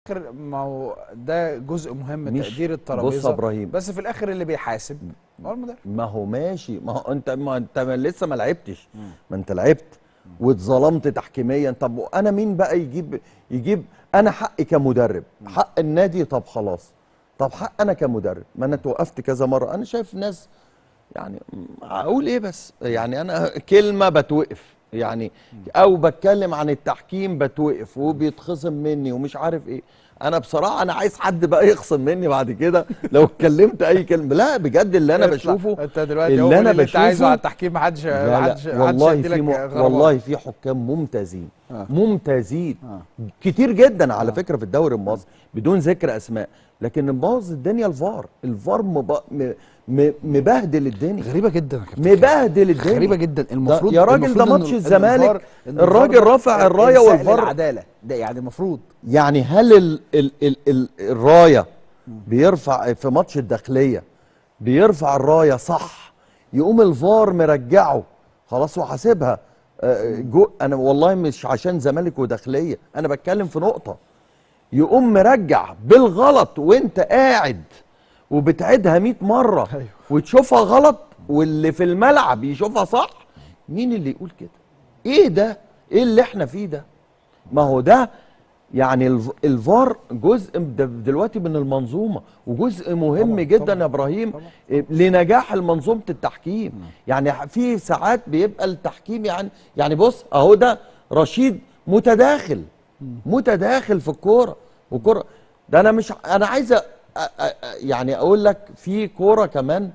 الاخر ما هو ده جزء مهم مش- تقدير بص الترابيزه يا إبراهيم. بس في الاخر اللي بيحاسب هو المدرب ما هو ماشي ما هو انت ما انت ما لسه ما لعبتش ما انت لعبت واتظلمت تحكيميا طب وانا مين بقى يجيب يجيب انا حقي كمدرب حق النادي طب خلاص طب حق انا كمدرب ما انا توقفت كذا مره انا شايف ناس يعني م- اقول ايه بس يعني انا كلمه بتوقف يعني او بتكلم عن التحكيم بتوقف وبيتخصم مني ومش عارف ايه انا بصراحه انا عايز حد بقى يخصم مني بعد كده لو اتكلمت اي كلمه لا بجد اللي انا اطلع. بشوفه انت دلوقتي اللي هو انا اللي انت عايزه بشوفه على التحكيم محدش لا محدش لا محدش والله هيديلك في م... غرامات. والله في حكام ممتازين آه. ممتازين آه. كتير جدا على فكره في الدوري المصري بدون ذكر اسماء لكن مبوظ الدنيا الفار الفار مب... م... م... مبهدل الدنيا غريبه جدا يا كابتن مبهدل الدنيا غريبه جدا ده المفروض يا راجل المفروض ده إن ماتش ال- الزمالك الفار- إن الفار الراجل ده رافع الرايه إرساء والفار للعداله ده يعني المفروض يعني هل ال ال ال ال الرايه بيرفع في ماتش الداخليه بيرفع الرايه صح يقوم الفار مرجعه خلاص وحاسبها آه، جو انا والله مش عشان زمالك وداخليه انا بتكلم في نقطه يقوم مرجع بالغلط وانت قاعد وبتعيدها 100 مره أيوه. وتشوفها غلط واللي في الملعب يشوفها صح مين اللي يقول كده ايه ده ايه اللي احنا فيه ده ما هو ده يعني الف- الفار جزء د- دلوقتي من المنظومه وجزء مهم طبعاً، جدا طبعاً، يا ابراهيم طبعاً. إيه، لنجاح منظومه التحكيم يعني ح- في ساعات بيبقى التحكيم يعني يعني بص اهو ده رشيد متداخل متداخل في الكوره وكوره ده انا مش انا عايز أ- أ- أ- يعني اقول لك في كوره كمان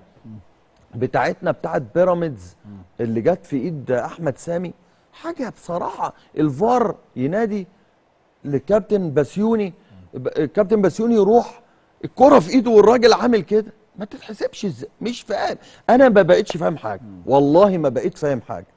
بتاعتنا بتاعت بيراميدز اللي جت في ايد احمد سامي حاجه بصراحه الفار ينادي للكابتن بسيوني ب- الكابتن بسيوني يروح الكره في ايده والراجل عامل كده ما تتحسبش ازاي مش فاهم انا ما بقتش فاهم حاجه والله ما بقيت فاهم حاجه